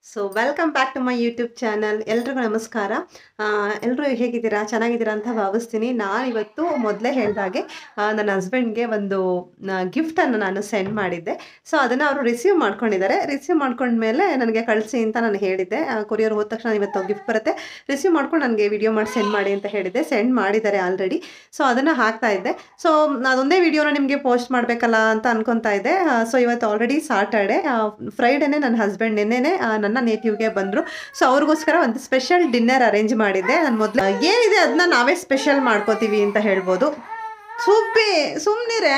so welcome back to my YouTube channel ಎಲ್ರಿಗೂ ನಮಸ್ಕಾರ ಎಲ್ಲರೂ ಹೇಗಿದ್ದೀರಾ ಚೆನ್ನಾಗಿದ್ದೀರಾ ಅಂತ ಭಾವಿಸ್ತೀನಿ ನಾನು ಇವತ್ತು ಮೊದಲೇ ಹೇಳಿದಾಗೆ ನನ್ನ ಹಸ್ಬೆಂಡ್ಗೆ ಒಂದು ಗಿಫ್ಟನ್ನು ನಾನು ಸೆಂಡ್ ಮಾಡಿದ್ದೆ ಸೊ ಅದನ್ನು ಅವರು ರಿಸೀವ್ ಮಾಡ್ಕೊಂಡಿದ್ದಾರೆ ರಿಸೀವ್ ಮಾಡ್ಕೊಂಡ್ಮೇಲೆ ನನಗೆ ಕಳಿಸಿ ಅಂತ ನಾನು ಹೇಳಿದ್ದೆ ಕೊರಿಯರ್ ಹೋದ ತಕ್ಷಣ ಇವತ್ತು ಗಿಫ್ಟ್ ಬರುತ್ತೆ ರಿಸೀವ್ ಮಾಡ್ಕೊಂಡು ನನಗೆ ವಿಡಿಯೋ ಮಾಡಿ ಸೆಂಡ್ ಮಾಡಿ ಅಂತ ಹೇಳಿದ್ದೆ ಸೆಂಡ್ ಮಾಡಿದ್ದಾರೆ ಆಲ್ರೆಡಿ ಸೊ ಅದನ್ನು ಹಾಕ್ತಾ ಇದ್ದೆ ಸೊ ಅದೊಂದೇ ವಿಡಿಯೋನ ನಿಮಗೆ ಪೋಸ್ಟ್ ಮಾಡಬೇಕಲ್ಲ ಅಂತ ಅನ್ಕೊತಾ ಇದ್ದೆ ಸೊ ಇವತ್ತು ಆಲ್ರೆಡಿ ಸಾಟರ್ಡೆ ಫ್ರೈಡೇನೆ ನನ್ನ ಹಸ್ಬೆಂಡ್ ನಿನ್ನೆನೆ ಆ, ನನ್ನ ನೇಟಿವ್ಗೆ ಬಂದರು ಸೊ ಅವ್ರಿಗೋಸ್ಕರ ಒಂದು ಸ್ಪೆಷಲ್ ಡಿನ್ನರ್ ಅರೇಂಜ್ ಮಾಡಿದ್ದೆ ನಾನು ಮೊದಲು ಏನಿದೆ ಅದನ್ನ ನಾವೇ ಸ್ಪೆಷಲ್ ಮಾಡ್ಕೋತೀವಿ ಅಂತ ಹೇಳ್ಬೋದು ಸುಬ್ಬಿ ಸುಮ್ಮನಿರೇ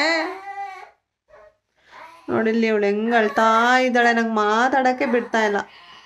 ನೋಡಿಲ್ಲಿ ಇವಳು ಹೆಂಗ್ ಅಳ್ತಾ ಇದ್ದಾಳೆ ನಂಗೆ ಮಾತಾಡೋಕ್ಕೆ ಬಿಡ್ತಾ ಇಲ್ಲ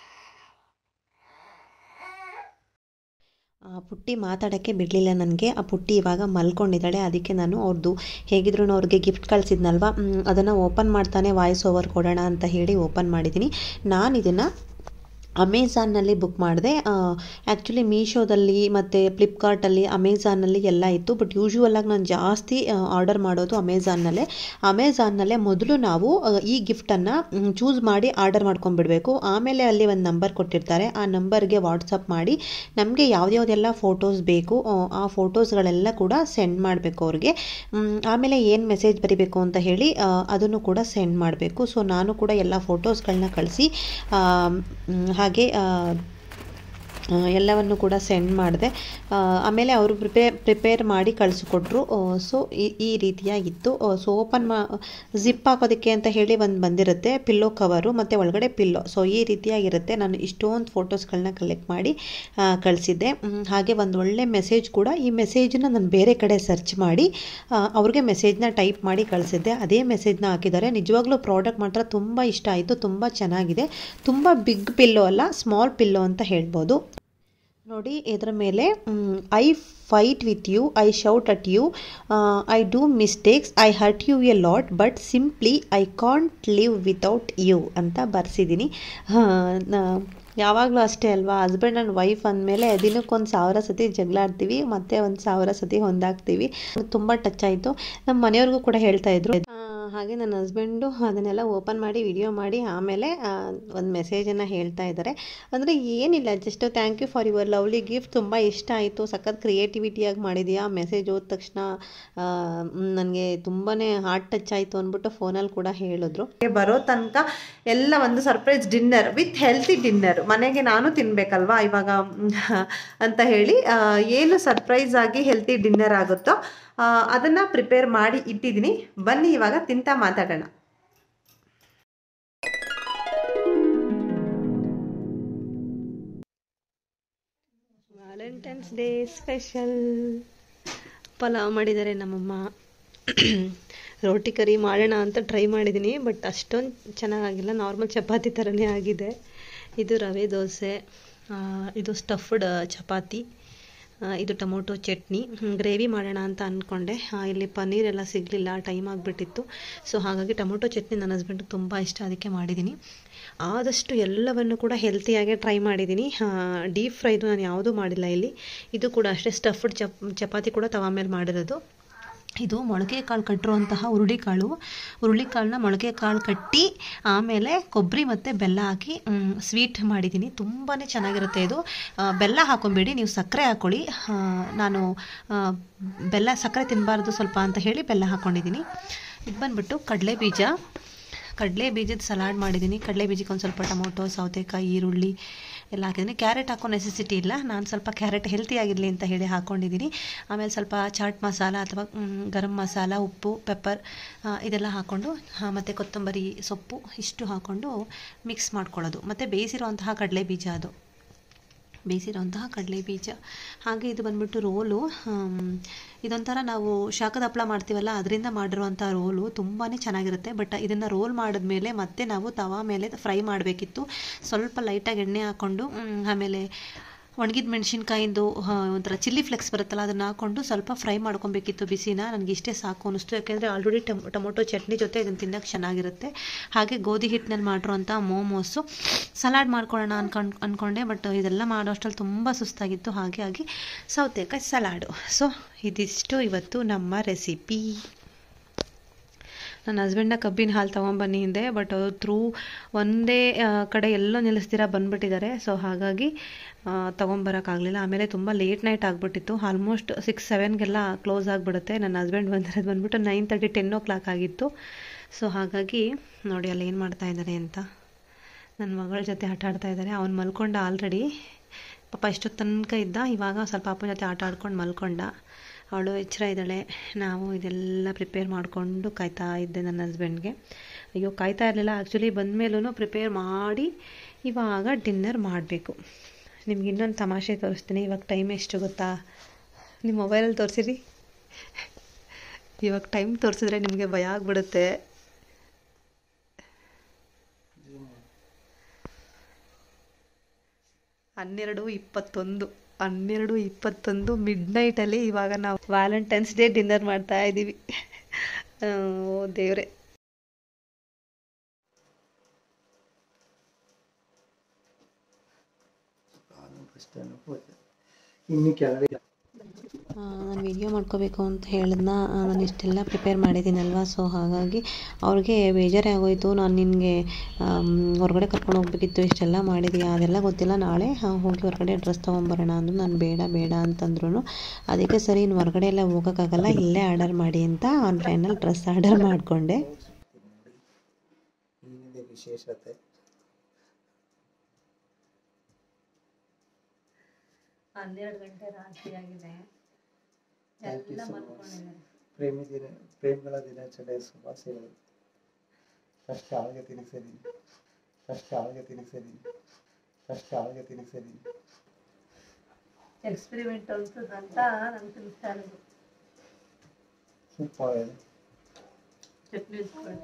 ಆ ಪುಟ್ಟಿ ಮಾತಾಡೋಕ್ಕೆ ಬಿಡಲಿಲ್ಲ ನನಗೆ ಆ ಪುಟ್ಟಿ ಇವಾಗ ಮಲ್ಕೊಂಡಿದ್ದಾಳೆ ಅದಕ್ಕೆ ನಾನು ಅವ್ರದ್ದು ಹೇಗಿದ್ರು ಅವ್ರಿಗೆ ಗಿಫ್ಟ್ ಕಳಿಸಿದ್ನಲ್ವ ಅದನ್ನು ಓಪನ್ ಮಾಡ್ತಾನೆ ವಾಯ್ಸ್ ಓವರ್ ಕೊಡೋಣ ಅಂತ ಹೇಳಿ ಓಪನ್ ಮಾಡಿದ್ದೀನಿ ನಾನು ಇದನ್ನು ಅಮೆಝಾನ್ನಲ್ಲಿ ಬುಕ್ ಮಾಡಿದೆ ಆ್ಯಕ್ಚುಲಿ ಮೀಶೋದಲ್ಲಿ ಮತ್ತು ಫ್ಲಿಪ್ಕಾರ್ಟಲ್ಲಿ ಅಮೆಝಾನಲ್ಲಿ ಎಲ್ಲ ಇತ್ತು ಬಟ್ ಯೂಶ್ವಲಾಗಿ ನಾನು ಜಾಸ್ತಿ ಆರ್ಡರ್ ಮಾಡೋದು ಅಮೆಝಾನ್ನಲ್ಲೇ ಅಮೆಝಾನ್ನಲ್ಲೇ ಮೊದಲು ನಾವು ಆ, ಈ ಗಿಫ್ಟನ್ನು ಚೂಸ್ ಮಾಡಿ ಆರ್ಡರ್ ಮಾಡ್ಕೊಂಡ್ಬಿಡ್ಬೇಕು ಆಮೇಲೆ ಅಲ್ಲಿ ಒಂದು ನಂಬರ್ ಕೊಟ್ಟಿರ್ತಾರೆ ಆ ನಂಬರ್ಗೆ ವಾಟ್ಸಪ್ ಮಾಡಿ ನಮಗೆ ಯಾವ್ದ್ಯಾವ್ದೆಲ್ಲ ಫೋಟೋಸ್ ಬೇಕು ಆ, ಆ ಫೋಟೋಸ್ಗಳೆಲ್ಲ ಕೂಡ ಸೆಂಡ್ ಮಾಡಬೇಕು ಅವ್ರಿಗೆ ಮ್, ಆಮೇಲೆ ಏನು ಮೆಸೇಜ್ ಬರಿಬೇಕು ಅಂತ ಹೇಳಿ ಆ, ಅದನ್ನು ಕೂಡ ಸೆಂಡ್ ಮಾಡಬೇಕು ಸೊ ನಾನು ಕೂಡ ಎಲ್ಲ ಫೋಟೋಸ್ಗಳನ್ನ ಕಳಿಸಿ ಹಾಗೆ ಆ, ಆ, ಎಲ್ಲವನ್ನು ಕೂಡ ಸೆಂಡ್ ಮಾಡಿದೆ ಆಮೇಲೆ ಅವರು ಪ್ರಿಪೇ ಪ್ರಿಪೇರ್ ಮಾಡಿ ಕಳಿಸ್ಕೊಟ್ರು ಸೊ ಈ ಈ ರೀತಿಯಾಗಿತ್ತು ಸೊ ಓಪನ್ ಮಾ ಜಿಪ್ ಹಾಕೋದಕ್ಕೆ ಅಂತ ಹೇಳಿ ಒಂದು ಬಂದಿರುತ್ತೆ ಪಿಲ್ಲೋ ಕವರು ಮತ್ತು ಒಳಗಡೆ ಪಿಲ್ಲೋ ಸೊ ಈ ರೀತಿಯಾಗಿರುತ್ತೆ ನಾನು ಇಷ್ಟೊಂದು ಫೋಟೋಸ್ಗಳನ್ನ ಕಲೆಕ್ಟ್ ಮಾಡಿ ಆ, ಕಳಿಸಿದ್ದೆ ಮ್, ಹಾಗೆ ಒಂದು ಒಳ್ಳೆ ಮೆಸೇಜ್ ಕೂಡ ಈ ಮೆಸೇಜನ್ನ ನಾನು ಬೇರೆ ಕಡೆ ಸರ್ಚ್ ಮಾಡಿ ಆ, ಅವ್ರಿಗೆ ಮೆಸೇಜ್ನ ಟೈಪ್ ಮಾಡಿ ಕಳಿಸಿದ್ದೆ ಅದೇ ಮೆಸೇಜ್ನ ಹಾಕಿದ್ದಾರೆ ನಿಜವಾಗ್ಲೂ ಪ್ರಾಡಕ್ಟ್ ಮಾತ್ರ ತುಂಬ ಇಷ್ಟ ಆಯಿತು ತುಂಬ ಚೆನ್ನಾಗಿದೆ ತುಂಬ ಬಿಗ್ ಪಿಲ್ಲೋ ಅಲ್ಲ ಸ್ಮಾಲ್ ಪಿಲ್ಲೋ ಅಂತ ಹೇಳ್ಬೋದು ನೋಡಿ ಇದರ ಮೇಲೆ I fight with you I shout at you I do mistakes I hurt you a lot but simply I can't live without you ಅಂತ ಬರ್ಸಿದ್ದೀನಿ ಯಾವಾಗಲೂ ಅಷ್ಟೇ ಅಲ್ವಾ ಹಸ್ಬೆಂಡ್ ಆ್ಯಂಡ್ ವೈಫ್ ಅಂದಮೇಲೆ ದಿನಕ್ಕೊಂದು ಸಾವಿರ ಸತಿ ಜಗಳ ಆಡ್ತೀವಿ ಮತ್ತೆ ಒಂದು ಸಾವಿರ ಸತಿ ಹೊಂದಾಗ್ತೀವಿ ತುಂಬ ಟಚ್ ಆಯಿತು ನಮ್ಮ ಮನೆಯವ್ರಿಗೂ ಕೂಡ ಹೇಳ್ತಾ ಇದ್ರು ಆ, ಹಾಗೆ ನನ್ನ ಹಸ್ಬೆಂಡು ಅದನ್ನೆಲ್ಲ ಓಪನ್ ಮಾಡಿ ವಿಡಿಯೋ ಮಾಡಿ ಆಮೇಲೆ ಒಂದು ಮೆಸೇಜನ್ನು ಹೇಳ್ತಾ ಇದ್ದಾರೆ ಅಂದರೆ ಏನಿಲ್ಲ just thank you for your lovely gift ತುಂಬ ಇಷ್ಟ ಆಯಿತು ಸಖತ್ ಕ್ರಿಯೇಟಿವಿಟಿಯಾಗಿ ಮಾಡಿದೆಯಾ ಮೆಸೇಜ್ ಓದ ತಕ್ಷಣ ನನಗೆ ತುಂಬಾ ಹಾರ್ಟ್ ಟಚ್ ಆಯಿತು ಅಂದ್ಬಿಟ್ಟು ಫೋನಲ್ಲಿ ಕೂಡ ಹೇಳಿದ್ರು ಬರೋ ತನಕ ಎಲ್ಲ ಒಂದು surprise dinner with healthy dinner ಮನೆಗೆ ನಾನು ತಿನ್ಬೇಕಲ್ವಾ ಇವಾಗ ಮ್, ಅಂತ ಹೇಳಿ ಆ, ಏನು ಸರ್ಪ್ರೈಸ್ ಆಗಿ ಹೆಲ್ತಿ ಡಿನ್ನರ್ ಆಗುತ್ತೋ ಆ, ಅದನ್ನ ಪ್ರಿಪೇರ್ ಮಾಡಿ ಇಟ್ಟಿದ್ದೀನಿ ಬನ್ನಿ ಇವಾಗ ತಿಂತಾ ಮಾತಾಡೋಣ ವ್ಯಾಲೆಂಟೈನ್ಸ್ ಡೇ ಸ್ಪೆಷಲ್ ಪಲಾವ್ ಮಾಡಿದ್ದಾರೆ ನಮ್ಮಮ್ಮ ರೋಟಿ ಕರಿ ಮಾಡೋಣ ಅಂತ ಟ್ರೈ ಮಾಡಿದ್ದೀನಿ ಬಟ್ ಅಷ್ಟೊಂದು ಚೆನ್ನಾಗಿಲ್ಲ ನಾರ್ಮಲ್ ಚಪಾತಿ ಥರನೇ ಆಗಿದೆ ಇದು ರವೆ ದೋಸೆ ಆ, ಇದು ಸ್ಟಫ್ಡ್ ಚಪಾತಿ ಆ, ಇದು ಟೊಮೊಟೊ ಚಟ್ನಿ ಗ್ರೇವಿ ಮಾಡೋಣ ಅಂತ ಅಂದ್ಕೊಂಡೆ ಆ, ಇಲ್ಲಿ ಪನ್ನೀರ್ ಎಲ್ಲ ಸಿಗಲಿಲ್ಲ ಟೈಮ್ ಆಗಿಬಿಟ್ಟಿತ್ತು ಸೊ ಹಾಗಾಗಿ ಟೊಮೊಟೊ ಚಟ್ನಿ ನನ್ನ ಹಸ್ಬೆಂಡ್ಗೆ ತುಂಬ ಇಷ್ಟ ಅದಕ್ಕೆ ಮಾಡಿದ್ದೀನಿ ಆದಷ್ಟು ಎಲ್ಲವನ್ನು ಕೂಡ ಹೆಲ್ತಿಯಾಗೆ ಟ್ರೈ ಮಾಡಿದ್ದೀನಿ ಡೀಪ್ ಫ್ರೈದು ನಾನು ಯಾವುದೂ ಮಾಡಿಲ್ಲ ಇಲ್ಲಿ ಇದು ಕೂಡ ಅಷ್ಟೇ ಸ್ಟಫ್ಡ್ ಚಪ್ ಚಪಾತಿ ಕೂಡ ತವ ಮೇಲೆ ಮಾಡಿರೋದು ಇದು ಮೊಳಕೆ ಕಾಳು ಕಟ್ಟಿರುವಂತಹ ಹುರುಳಿಕಾಳು ಹುರುಳಿಕಾಳನ್ನ ಮೊಳಕೆ ಕಾಳು ಕಟ್ಟಿ ಆಮೇಲೆ ಕೊಬ್ಬರಿ ಮತ್ತು ಬೆಲ್ಲ ಹಾಕಿ ಸ್ವೀಟ್ ಮಾಡಿದ್ದೀನಿ ತುಂಬಾ ಚೆನ್ನಾಗಿರುತ್ತೆ ಇದು ಆ, ಬೆಲ್ಲ ಹಾಕೊಂಬೇಡಿ ನೀವು ಸಕ್ಕರೆ ಹಾಕ್ಕೊಳ್ಳಿ ಆ, ನಾನು ಆ, ಬೆಲ್ಲ ಸಕ್ಕರೆ ತಿನ್ನಬಾರ್ದು ಸ್ವಲ್ಪ ಅಂತ ಹೇಳಿ ಬೆಲ್ಲ ಹಾಕ್ಕೊಂಡಿದ್ದೀನಿ ಇದು ಬಂದ್ಬಿಟ್ಟು ಕಡಲೆ ಬೀಜ ಕಡಲೆ ಬೀಜದ ಸಲಾಡ್ ಮಾಡಿದ್ದೀನಿ ಕಡಲೆ ಬೀಜಕ್ಕೆ ಒಂದು ಸ್ವಲ್ಪ ಟೊಮೊಟೊ ಸೌತೆಕಾಯಿ ಈರುಳ್ಳಿ ಎಲ್ಲ ಹಾಕಿದ್ದೀನಿ ಕ್ಯಾರೆಟ್ ಹಾಕೋ ನೆಸೆಸಿಟಿ ಇಲ್ಲ ನಾನು ಸ್ವಲ್ಪ ಕ್ಯಾರೆಟ್ ಹೆಲ್ತಿ ಆಗಿರಲಿ ಅಂತ ಹೇಳಿ ಹಾಕ್ಕೊಂಡಿದ್ದೀನಿ ಆಮೇಲೆ ಸ್ವಲ್ಪ ಚಾಟ್ ಮಸಾಲ ಅಥವಾ ಮ್, ಗರಂ ಮಸಾಲ ಉಪ್ಪು ಪೆಪ್ಪರ್ ಆ, ಇದೆಲ್ಲ ಹಾಕ್ಕೊಂಡು ಆ, ಮತ್ತು ಕೊತ್ತಂಬರಿ ಸೊಪ್ಪು ಇಷ್ಟು ಹಾಕ್ಕೊಂಡು ಮಿಕ್ಸ್ ಮಾಡ್ಕೊಳ್ಳೋದು ಮತ್ತು ಬೇಯಿಸಿರುವಂತಹ ಕಡಲೆ ಬೀಜ ಅದು ಬೇಯಿಸಿರೋಂತಹ ಕಡಲೆ ಬೀಜ ಹಾಗೆ ಇದು ಬಂದ್ಬಿಟ್ಟು ರೋಲು ಆಮ್, ಇದೊಂಥರ ನಾವು ಶಾಖದ ಹಪ್ಪಳ ಮಾಡ್ತೀವಲ್ಲ ಅದರಿಂದ ಮಾಡಿರುವಂಥ ರೋಲು ತುಂಬಾ ಚೆನ್ನಾಗಿರುತ್ತೆ ಬಟ್ ಇದನ್ನು ರೋಲ್ ಮಾಡಿದ್ಮೇಲೆ ಮತ್ತೆ ನಾವು ತವಾ ಮೇಲೆ ಫ್ರೈ ಮಾಡಬೇಕಿತ್ತು ಸ್ವಲ್ಪ ಲೈಟಾಗಿ ಎಣ್ಣೆ ಹಾಕ್ಕೊಂಡು ಮ್, ಆಮೇಲೆ ಒಣಗಿದ ಮೆಣಸಿನ್ಕಾಯಿಂದು ಒಂಥರ ಚಿಲ್ಲಿ ಫ್ಲೆಕ್ಸ್ ಬರುತ್ತಲ್ಲ ಅದನ್ನು ಹಾಕ್ಕೊಂಡು ಸ್ವಲ್ಪ ಫ್ರೈ ಮಾಡ್ಕೊಬೇಕಿತ್ತು ಬಿಸಿನ ನನಗೆ ಇಷ್ಟೇ ಸಾಕು ಅನಿಸ್ತು ಯಾಕೆಂದರೆ ಆಲ್ರೆಡಿ ಟಮ್ ಟೊಮೊಟೊ ಚಟ್ನಿ ಜೊತೆ ಇದನ್ನು ತಿನ್ನೋಕ್ಕೆ ಚೆನ್ನಾಗಿರುತ್ತೆ ಹಾಗೆ ಗೋಧಿ ಹಿಟ್ಟಿನಲ್ಲಿ ಮಾಡಿರುವಂಥ ಮೋಮೋಸು ಸಲಾಡ್ ಮಾಡ್ಕೊಳ್ಳೋಣ ಅನ್ಕೊಂಡು ಅಂದ್ಕೊಂಡೆ ಬಟ್ ಇದೆಲ್ಲ ಮಾಡೋ ಅಷ್ಟರಲ್ಲಿ ತುಂಬ ಸುಸ್ತಾಗಿತ್ತು ಹಾಗೆ ಆಗಿ ಸೌತೆಕಾಯಿ ಸಲಾಡು ಸೊ ಇದಿಷ್ಟು ಇವತ್ತು ನಮ್ಮ ರೆಸಿಪಿ ನನ್ನ ಹಸ್ಬೆಂಡ್ನ ಕಬ್ಬಿನ ಹಾಲು ತೊಗೊಂಬನ್ನಿ ಹಿಂದೆ ಬಟ್ ಅದು ಥ್ರೂ ಒಂದೇ ಆ, ಕಡೆ ಎಲ್ಲೋ ನಿಲ್ಲಿಸ್ತೀರಾ ಬಂದ್ಬಿಟ್ಟಿದ್ದಾರೆ ಸೊ ಹಾಗಾಗಿ ತೊಗೊಂಬರೋಕ್ಕಾಗಲಿಲ್ಲ ಆಮೇಲೆ ತುಂಬ ಲೇಟ್ ನೈಟ್ ಆಗಿಬಿಟ್ಟಿತ್ತು ಆಲ್ಮೋಸ್ಟ್ ಸಿಕ್ಸ್ ಸೆವೆನ್ಗೆಲ್ಲ ಕ್ಲೋಸ್ ಆಗಿಬಿಡುತ್ತೆ ನನ್ನ ಹಸ್ಬೆಂಡ್ ಬಂದಿರೋದು ಬಂದ್ಬಿಟ್ಟು nine thirty ten o'clock ಆಗಿತ್ತು ಸೊ ಹಾಗಾಗಿ ನೋಡಿ ಅಲ್ಲಿ ಏನು ಮಾಡ್ತಾ ಇದ್ದಾರೆ ಅಂತ ನನ್ನ ಮಗಳ ಜೊತೆ ಆಟ ಆಡ್ತಾ ಇದ್ದಾರೆ ಅವ್ನು ಮಲ್ಕೊಂಡ ಆಲ್ರೆಡಿ ಪಾಪ ಇಷ್ಟೊತ್ತು ತನಕ ಇದ್ದ ಇವಾಗ ಸ್ವಲ್ಪ ಅಪ್ಪನ ಜೊತೆ ಆಟ ಆಡ್ಕೊಂಡು ಮಲ್ಕೊಂಡ ಅವಳು ಎಚ್ಚರ ಇದ್ದಾಳೆ ನಾವು ಇದೆಲ್ಲ ಪ್ರಿಪೇರ್ ಮಾಡಿಕೊಂಡು ಕಾಯ್ತಾ ಇದ್ದೆ ನನ್ನ ಹಸ್ಬೆಂಡ್ಗೆ ಅಯ್ಯೋ ಕಾಯ್ತಾ ಇರಲಿಲ್ಲ ಆ್ಯಕ್ಚುಲಿ ಬಂದಮೇಲೂ ಪ್ರಿಪೇರ್ ಮಾಡಿ ಇವಾಗ ಡಿನ್ನರ್ ಮಾಡಬೇಕು ನಿಮ್ಗೆ ಇನ್ನೊಂದು ತಮಾಷೆ ತೋರಿಸ್ತೀನಿ ಇವಾಗ ಟೈಮ್ ಎಷ್ಟು ಗೊತ್ತಾ ನಿಮ್ಮ ಮೊಬೈಲಲ್ಲಿ ತೋರಿಸಿರಿ ಇವಾಗ ಟೈಮ್ ತೋರಿಸಿದ್ರೆ ನಿಮಗೆ ಭಯ ಆಗ್ಬಿಡುತ್ತೆ ಹನ್ನೆರಡು ಇಪ್ಪತ್ತೊಂದು ಹನ್ನೆರಡು ಇಪ್ಪತ್ತೊಂದು ಮಿಡ್ ನೈಟಲ್ಲಿ ಇವಾಗ ನಾವು ವ್ಯಾಲೆಂಟೈನ್ಸ್ ಡೇ ಡಿನ್ನರ್ ಮಾಡ್ತಾ ಇದ್ದೀವಿ ಓ ದೇವ್ರೆ ಇನ್ನು ಕೆಳಗೆ ನಾನು ವಿಡಿಯೋ ಮಾಡ್ಕೋಬೇಕು ಅಂತ ಹೇಳಿದ್ನ ನಾನು ಇಷ್ಟೆಲ್ಲ ಪ್ರಿಪೇರ್ ಮಾಡಿದ್ದೀನಲ್ವ ಸೊ ಹಾಗಾಗಿ ಅವ್ರಿಗೆ ಬೇಜಾರೇ ಆಗೋಯ್ತು ನಾನು ನಿನಗೆ ಹೊರಗಡೆ ಕರ್ಕೊಂಡು ಹೋಗ್ಬೇಕಿತ್ತು ಇಷ್ಟೆಲ್ಲ ಮಾಡಿದೀಯಾ ಅದೆಲ್ಲ ಗೊತ್ತಿಲ್ಲ ನಾಳೆ ಆ, ಹೋಗಿ ಹೊರಗಡೆ ಡ್ರೆಸ್ ತೊಗೊಂಬರೋಣ ಅಂದರು ನಾನು ಬೇಡ ಬೇಡ ಅಂತಂದ್ರು ಅದಕ್ಕೆ ಸರಿ ಇನ್ನು ಹೊರಗಡೆ ಎಲ್ಲ ಹೋಗೋಕ್ಕಾಗಲ್ಲ ಇಲ್ಲೇ ಆರ್ಡರ್ ಮಾಡಿ ಅಂತ ಆನ್ಲೈನಲ್ಲಿ ಡ್ರೆಸ್ ಆರ್ಡರ್ ಮಾಡಿಕೊಂಡೆ ಏನಿದೆ ವಿಶೇಷತೆ ಹನ್ನೆರಡು ಗಂಟೆ ರಾತ್ರಿ ಆಗಿದೆ ಎಲ್ಲ ಮಲ್ಕೊಂಡಿದ್ದಾರೆ ಪ್ರೇಮಿ ದಿನ ಪ್ರೇಮಿಗಳ ದಿನಾಚರಣೆ ಶುಭಾಶಯಗಳು ಕಷ್ಟ ಆಳ್ಗೆ ತಿನಿಸರಿ ಕಷ್ಟ ಆಳ್ಗೆ ತಿನಿಸರಿ ಕಷ್ಟ ಆಳ್ಗೆ ತಿನಿಸರಿ ಎಕ್ಸ್ಪೆರಿಮೆಂಟ್ ಅನ್ಸದಂತ ನಂಗೆ ತಿಳಿಸ್ತಾ ಇರೋದು ಸೂಪರ್ ಚಟ್ನಿ ಇಸ್ಕೊಂಡು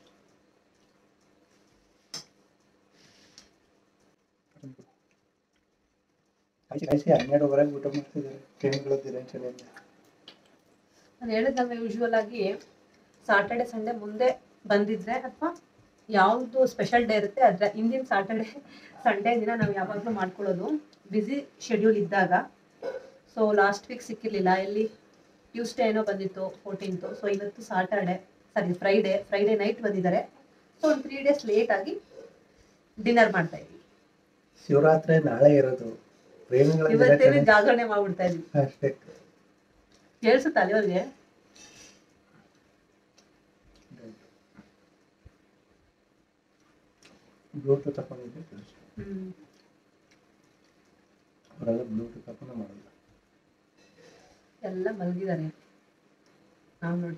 ಕಾಯಿಸಿ ಹನ್ನೆರಡುವರೆಗೆ ಊಟ ಮಾಡ್ತಿದ್ದಾರೆ ಪ್ರೇಮಿಗಳ ದಿನಾಚರಣೆ ಅಂತ ನಾನು ಹೇಳಿದ್ನಲ್ವ ಯೂಶ್ವಲ್ ಆಗಿ ಸಾಟರ್ಡೆ ಸಂಡೇ ಮುಂದೆ ಬಂದಿದ್ರೆ ಅಥವಾ ಯಾವುದು ಸ್ಪೆಷಲ್ ಡೇ ಇರುತ್ತೆ ಅದರ ಹಿಂದಿನ ಸಾಟರ್ಡೆ ಸಂಡೇ ದಿನ ನಾವು ಯಾವಾಗಲೂ ಮಾಡ್ಕೊಳ್ಳೋದು ಬ್ಯುಸಿ ಶೆಡ್ಯೂಲ್ ಇದ್ದಾಗ ಸೊ ಲಾಸ್ಟ್ ವೀಕ್ ಸಿಕ್ಕಿರಲಿಲ್ಲ ಎಲ್ಲಿ ಟ್ಯೂಸ್ಡೇ ಏನೋ ಬಂದಿತ್ತು ಫೋರ್ಟೀನ್ತು ಸೊ ಇವತ್ತು Saturday sorry Friday Friday night ಬಂದಿದ್ದಾರೆ ಸೊ ಒಂದು ತ್ರೀ ಡೇಸ್ ಲೇಟ್ ಆಗಿ ಡಿನ್ನರ್ ಮಾಡ್ತಾ ಇದ್ವಿ ಶಿವರಾತ್ರಿ ನಾಳೆ ಇರೋದು ಪ್ರೇಮಿಗಳ ಇವತ್ತೇ ದಿನಾಚರಣೆ ಜಾಗರಣೆ ಮಾಡ್ಬಿಡ್ತಾ ಇದ್ವಿ ಅಷ್ಟೇ ಕೇಳಿಸುತ್ತಾ ಅಲ್ಲಿವರೆಗೆ ಬ್ಲೂಟೂತ್ ತಗೊಂಡಿದ್ದೆ ಹ್ಮ್ ಅವರೆಲ್ಲ ಬ್ಲೂಟೂತ್ ತಗೊಂಡು ಮಾಡಲ್ಲ ಎಲ್ಲ ಮಲಗಿದ್ದಾರೆ ನಾವು ನೋಡಿ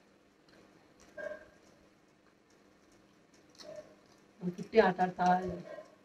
ನಮ್ ಪುಟ್ಟಿ ಆಟ ಆಡ್ತಾ ಇದೆ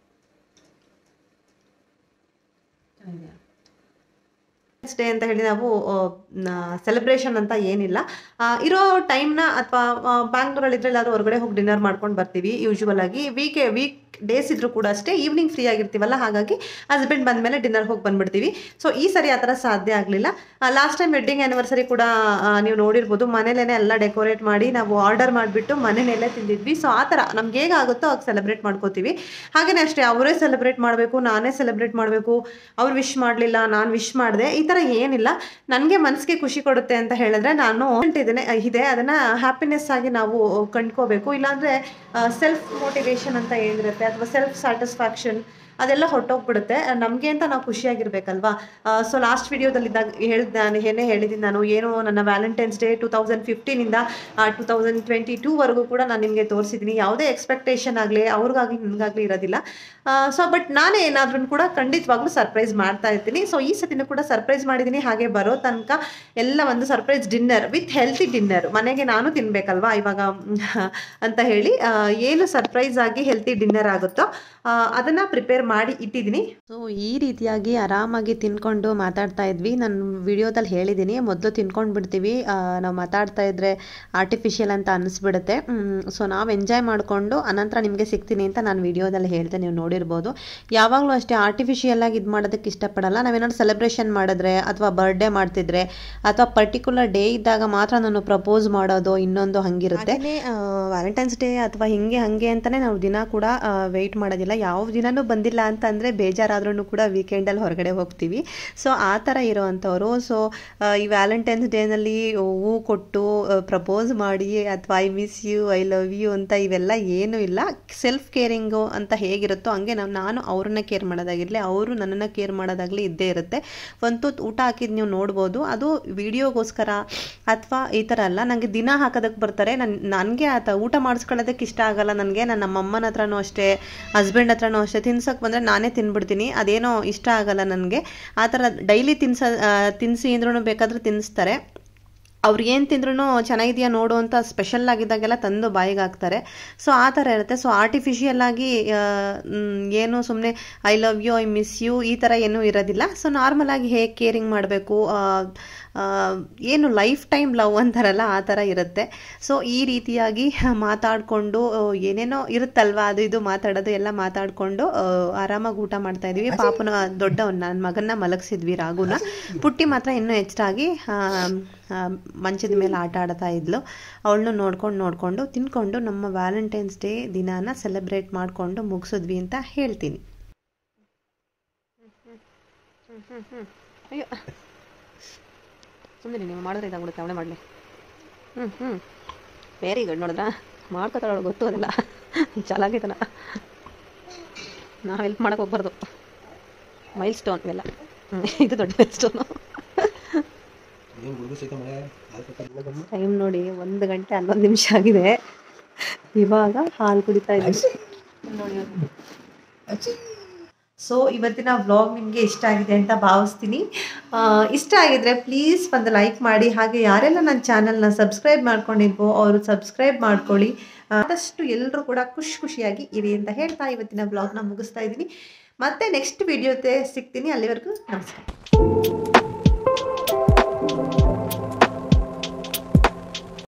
ಚೆನ್ನಾಗಿದ್ಯಾ ಡೇ ಅಂತ ಹೇಳಿ ನಾವು ಸೆಲೆಬ್ರೇಷನ್ ಅಂತ ಏನಿಲ್ಲ ಆ, ಇರೋ ಟೈಮ್ನ ಅಥವಾ ಬ್ಯಾಂಗ್ಳೂರಲ್ಲಿದ್ರೆ ಎಲ್ಲಾದ್ರೂ ಹೊರಗಡೆ ಹೋಗಿ ಡಿನ್ನರ್ ಮಾಡ್ಕೊಂಡು ಬರ್ತೀವಿ ಯೂಶ್ವಲ್ ಆಗಿ ವೀಕ್ ವೀಕ್ ಡೇಸ್ ಇದ್ರೂ ಕೂಡ ಅಷ್ಟೇ ಈವ್ನಿಂಗ್ ಫ್ರೀ ಆಗಿರ್ತೀವಲ್ಲ ಹಾಗಾಗಿ ಹಸ್ಬೆಂಡ್ ಬಂದಮೇಲೆ ಡಿನ್ನರ್ ಹೋಗಿ ಬಂದ್ಬಿಡ್ತೀವಿ ಸೊ ಈ ಸರಿ ಆ ಥರ ಸಾಧ್ಯ ಆಗಲಿಲ್ಲ ಲಾಸ್ಟ್ ಟೈಮ್ ವೆಡ್ಡಿಂಗ್ ಆ್ಯನಿವರ್ಸರಿ ಕೂಡ ಆ, ನೀವು ನೋಡಿರ್ಬೋದು ಮನೇಲೇ ಎಲ್ಲ ಡೆಕೋರೇಟ್ ಮಾಡಿ ನಾವು ಆರ್ಡರ್ ಮಾಡಿಬಿಟ್ಟು ಮನೆಯಲ್ಲೇ ತಿಂದಿದ್ವಿ ಸೊ ಆ ಥರ ನಮ್ಗೆ ಹೇಗಾಗುತ್ತೋ ಆಗ ಸೆಲೆಬ್ರೇಟ್ ಮಾಡ್ಕೋತೀವಿ ಹಾಗೆಯೇ ಅಷ್ಟೇ ಅವರೇ ಸೆಲೆಬ್ರೇಟ್ ಮಾಡಬೇಕು ನಾನೇ ಸೆಲೆಬ್ರೇಟ್ ಮಾಡಬೇಕು ಅವ್ರು ವಿಶ್ ಮಾಡಲಿಲ್ಲ ನಾನು ವಿಶ್ ಮಾಡಿದೆ ಈ ಥರ ಏನಿಲ್ಲ ನನಗೆ ಮನಸ್ಸಿಗೆ ಖುಷಿ ಕೊಡುತ್ತೆ ಅಂತ ಹೇಳಿದ್ರೆ ನಾನು ಇದನ್ನೇ ಇದೆ ಅದನ್ನು ಹ್ಯಾಪಿನೆಸ್ ಆಗಿ ನಾವು ಕಂಡ್ಕೋಬೇಕು ಇಲ್ಲಾಂದರೆ ಸೆಲ್ಫ್ ಮೋಟಿವೇಶನ್ ಅಂತ ಏನಿರುತ್ತೆ ಅಥವಾ ಸೆಲ್ಫ್ ಸ್ಯಾಟಿಸ್ಫ್ಯಾಕ್ಷನ್ ಅದೆಲ್ಲ ಹೊರಟೋಗ್ಬಿಡುತ್ತೆ ನಮಗೆ ಅಂತ ನಾವು ಖುಷಿಯಾಗಿರ್ಬೇಕಲ್ವಾ ಸೊ ಲಾಸ್ಟ್ ವಿಡಿಯೋದಲ್ಲಿದ್ದಾಗ ಹೇಳ್ದೆ ನಾನು ಏನೇ ಹೇಳಿದ್ದೀನಿ ನಾನು ಏನು ನನ್ನ ವ್ಯಾಲೆಂಟೈನ್ಸ್ ಡೇ ಟೂ ತೌಸಂಡ್ ಫಿಫ್ಟೀನಿಂದ ಟೂ ತೌಸಂಡ್ ಟ್ವೆಂಟಿ ಟೂವರೆಗೂ ಕೂಡ ನಾನು ನಿಮಗೆ ತೋರಿಸಿದ್ದೀನಿ ಯಾವುದೇ ಎಕ್ಸ್ಪೆಕ್ಟೇಷನ್ ಆಗಲಿ ಅವ್ರಿಗಾಗಲಿ ನನಗಾಗಲಿ ಇರೋದಿಲ್ಲ ಸೊ ಬಟ್ ನಾನೇ ಏನಾದ್ರೂ ಕೂಡ ಖಂಡಿತವಾಗ್ಲೂ ಸರ್ಪ್ರೈಸ್ ಮಾಡ್ತಾ ಇರ್ತೀನಿ ಸೊ ಈ ಸತಿನೂ ಕೂಡ ಸರ್ಪ್ರೈಸ್ ಮಾಡಿದ್ದೀನಿ ಹಾಗೆ ಬರೋ ತನಕ ಎಲ್ಲ ಒಂದು surprise dinner with healthy dinner ಮನೆಗೆ ನಾನು ತಿನ್ಬೇಕಲ್ವಾ ಇವಾಗ ಮ್, ಅಂತ ಹೇಳಿ ಆ, ಏನು ಸರ್ಪ್ರೈಸ್ ಆಗಿ ಹೆಲ್ತಿ ಡಿನ್ನರ್ ಆಗುತ್ತೋ ಆ, ಅದನ್ನ ಪ್ರಿಪೇರ್ ಮಾಡಿ ಇಟ್ಟಿದ್ದೀನಿ ಸೊ ಈ ರೀತಿಯಾಗಿ ಆರಾಮಾಗಿ ತಿನ್ಕೊಂಡು ಮಾತಾಡ್ತಾ ಇದ್ವಿ ನಾನು ವಿಡಿಯೋದಲ್ಲಿ ಹೇಳಿದ್ದೀನಿ ಮೊದಲು ತಿನ್ಕೊಂಡು ಬಿಡ್ತೀವಿ ಆ, ನಾವು ಮಾತಾಡ್ತಾ ಇದ್ರೆ ಆರ್ಟಿಫಿಷಿಯಲ್ ಅಂತ ಅನಿಸ್ಬಿಡುತ್ತೆ ಸೊ ನಾವು ಎಂಜಾಯ್ ಮಾಡಿಕೊಂಡು ಅನಂತರ ನಿಮಗೆ ಸಿಗ್ತೀನಿ ಅಂತ ನಾನು ವಿಡಿಯೋದಲ್ಲಿ ಹೇಳ್ದೆ ನೀವು ನೋಡಿರ್ಬೋದು ಯಾವಾಗಲೂ ಅಷ್ಟೇ ಆರ್ಟಿಫಿಷಿಯಲ್ ಆಗಿ ಇದು ಮಾಡೋದಕ್ಕೆ ಇಷ್ಟಪಡಲ್ಲ ನಾವೇನಾದ್ರು ಸೆಲೆಬ್ರೇಷನ್ ಮಾಡಿದ್ರೆ ಅಥವಾ ಬರ್ಡೇ ಮಾಡ್ತಿದ್ರೆ ಅಥವಾ ಪರ್ಟಿಕ್ಯುಲರ್ ಡೇ ಇದ್ದಾಗ ಮಾತ್ರ ನಾನು ಪ್ರಪೋಸ್ ಮಾಡೋದು ಇನ್ನೊಂದು ಹಂಗಿರುತ್ತೆ ವ್ಯಾಲೆಂಟೈನ್ಸ್ ಡೇ ಅಥವಾ ಹಿಂಗೆ ಹಂಗೆ ಅಂತಾನೆ ನಾವು ದಿನ ಕೂಡ ವೆಯ್ಟ್ ಮಾಡೋದಿಲ್ಲ ಯಾವ ದಿನನೂ ಬಂದಿಲ್ಲ ಅಂತಂದರೆ ಬೇಜಾರಾದ್ರೂ ಕೂಡ ವೀಕೆಂಡಲ್ಲಿ ಹೊರಗಡೆ ಹೋಗ್ತೀವಿ ಸೊ ಆ ಥರ ಇರೋವಂಥವ್ರು ಸೊ ಈ ವ್ಯಾಲೆಂಟೈನ್ಸ್ ಡೇನಲ್ಲಿ ಹೂ ಕೊಟ್ಟು ಪ್ರಪೋಸ್ ಮಾಡಿ ಅಥವಾ I miss you I love you ಅಂತ ಇವೆಲ್ಲ ಏನೂ ಇಲ್ಲ ಸೆಲ್ಫ್ ಕೇರಿಂಗು ಅಂತ ಹೇಗಿರುತ್ತೋ ಹಂಗೆ ನಾವು ನಾನು ಅವ್ರನ್ನ ಕೇರ್ ಮಾಡೋದಾಗಿರಲಿ ಅವರು ನನ್ನನ್ನು ಕೇರ್ ಮಾಡೋದಾಗಲಿ ಇದ್ದೇ ಇರುತ್ತೆ ಒಂದು ತುತ್ತು ಊಟ ಹಾಕಿದ್ದು ನೀವು ನೋಡ್ಬೋದು ಅದು ವಿಡಿಯೋಗೋಸ್ಕರ ಅಥವಾ ಈ ಥರ ಅಲ್ಲ ನನಗೆ ದಿನ ಹಾಕೋದಕ್ಕೆ ಬರ್ತಾರೆ ನನ್ನ ನನಗೆ ಆತ ಊಟ ಮಾಡಿಸ್ಕೊಳ್ಳೋದಕ್ಕೆ ಇಷ್ಟ ಆಗಲ್ಲ ನನಗೆ ನನ್ನ ನಮ್ಮಮ್ಮನ ಹತ್ರನೂ ಅಷ್ಟೇ ಹಸ್ಬೆಂಡ್ ಹತ್ರನೂ ಅಷ್ಟೇ ತಿನ್ಸಕ್ಕೆ ಬಂದರೆ ನಾನೇ ತಿನ್ಬಿಡ್ತೀನಿ ಅದೇನೋ ಇಷ್ಟ ಆಗಲ್ಲ ನನಗೆ ಆ ಥರ ಡೈಲಿ ತಿನ್ಸ ಆ, ತಿನ್ನಿಸಿ ಅಂದ್ರೂ ಬೇಕಾದ್ರೆ ತಿನ್ನಿಸ್ತಾರೆ ಅವ್ರು ಏನು ತಿಂದ್ರೂ ಚೆನ್ನಾಗಿದೆಯಾ ನೋಡು ಅಂತ ಸ್ಪೆಷಲ್ ಆಗಿದ್ದಾಗೆಲ್ಲ ತಂದು ಬಾಯಿಗೆ ಹಾಕ್ತಾರೆ ಸೊ ಆ ಥರ ಇರುತ್ತೆ ಸೊ ಆರ್ಟಿಫಿಷಿಯಲ್ ಆಗಿ ಆ, ಮ್, ಏನು ಸುಮ್ಮನೆ I love you I miss you ಈ ಥರ ಏನೂ ಇರೋದಿಲ್ಲ ಸೊ ನಾರ್ಮಲ್ ಆಗಿ ಹೇಗೆ ಕೇರಿಂಗ್ ಮಾಡಬೇಕು ಏನು ಲೈಫ್ ಟೈಮ್ ಲವ್ ಅಂತಾರಲ್ಲ ಆ ಥರ ಇರುತ್ತೆ ಸೊ ಈ ರೀತಿಯಾಗಿ ಮಾತಾಡಿಕೊಂಡು ಏನೇನೋ ಇರುತ್ತಲ್ವಾ ಅದು ಇದು ಮಾತಾಡೋದು ಎಲ್ಲ ಮಾತಾಡಿಕೊಂಡು ಆರಾಮಾಗಿ ಊಟ ಮಾಡ್ತಾ ಇದೀವಿ ಪಾಪನ ದೊಡ್ಡವನ್ನ ನನ್ನ ಮಗನ್ನ ಮಲಗಿಸಿದ್ವಿ ರಾಗುನ ಪುಟ್ಟಿ ಮಾತ್ರ ಇನ್ನೂ ಹೆಚ್ಚಾಗಿ ಆ, ಆ, ಮಂಚದ ಮೇಲೆ ಆಟ ಆಡ್ತಾ ಇದ್ಲು ಅವಳನ್ನು ನೋಡ್ಕೊಂಡು ನೋಡಿಕೊಂಡು ತಿನ್ಕೊಂಡು ನಮ್ಮ ವ್ಯಾಲೆಂಟೈನ್ಸ್ ಡೇ ದಿನಾನ ಸೆಲೆಬ್ರೇಟ್ ಮಾಡಿಕೊಂಡು ಮುಗಿಸಿದ್ವಿ ಅಂತ ಹೇಳ್ತೀನಿ ಅಯ್ಯೋ ಸುಮ್ಮನೆ ನೀವು ಮಾಡಿದ್ರೆ ಇದಾಗ್ಬಿಡುತ್ತೆ ಅವಳೇ ಮಾಡಲಿ ಹ್ಞೂ ಹ್ಞೂ ವೆರಿ ಗುಡ್ ನೋಡಿದ್ರಾ ಮಾಡ್ಕೋತಾಳ ಅವಳು ಗೊತ್ತು ಅದೆಲ್ಲ ಚೆನ್ನಾಗೈತಲ್ಲ ನಾವು ಹೆಲ್ಪ್ ಮಾಡೋಕೆ ಹೋಗ್ಬಾರ್ದು ಮೈಲ್ ಸ್ಟೋನ್ ಇವೆಲ್ಲ ಹ್ಮ್, ಇದು ದೊಡ್ಡ ಮೈಲ್ ಸ್ಟೋನು ಏನು ಗುಡುಗು ಸಹಿತ ಮಳೆ ಆಗ್ಬೇಕಲ್ಲ ಟೈಮ್ ನೋಡಿ ಒಂದು ಗಂಟೆ ಹನ್ನೊಂದು ನಿಮಿಷ ಆಗಿದೆ ಇವಾಗ ಹಾಲು ಕುಡಿತಾ ಇದ್ದೀವಿ ಸೊ ಇವತ್ತಿನ ವ್ಲಾಗ್ ನಿಮಗೆ ಇಷ್ಟ ಆಗಿದೆ ಅಂತ ಭಾವಿಸ್ತೀನಿ ಆ, ಇಷ್ಟ ಆಗಿದ್ರೆ ಪ್ಲೀಸ್ ಒಂದು ಲೈಕ್ ಮಾಡಿ ಹಾಗೆ ಯಾರೆಲ್ಲ ನನ್ನ ಚಾನಲ್ನ ಸಬ್ಸ್ಕ್ರೈಬ್ ಮಾಡ್ಕೊಂಡಿಲ್ವೋ ಅವರು ಸಬ್ಸ್ಕ್ರೈಬ್ ಮಾಡ್ಕೊಳ್ಳಿ ಆದಷ್ಟು ಎಲ್ಲರೂ ಕೂಡ ಖುಷಿ ಖುಷಿಯಾಗಿ ಇರಿ ಅಂತ ಹೇಳ್ತಾ ಇವತ್ತಿನ ವ್ಲಾಗ್ನ ಮುಗಿಸ್ತಾ ಇದ್ದೀನಿ ಮತ್ತೆ ನೆಕ್ಸ್ಟ್ ವಿಡಿಯೋತೆ ಸಿಗ್ತೀನಿ ಅಲ್ಲಿವರೆಗೂ ನಮಸ್ಕಾರ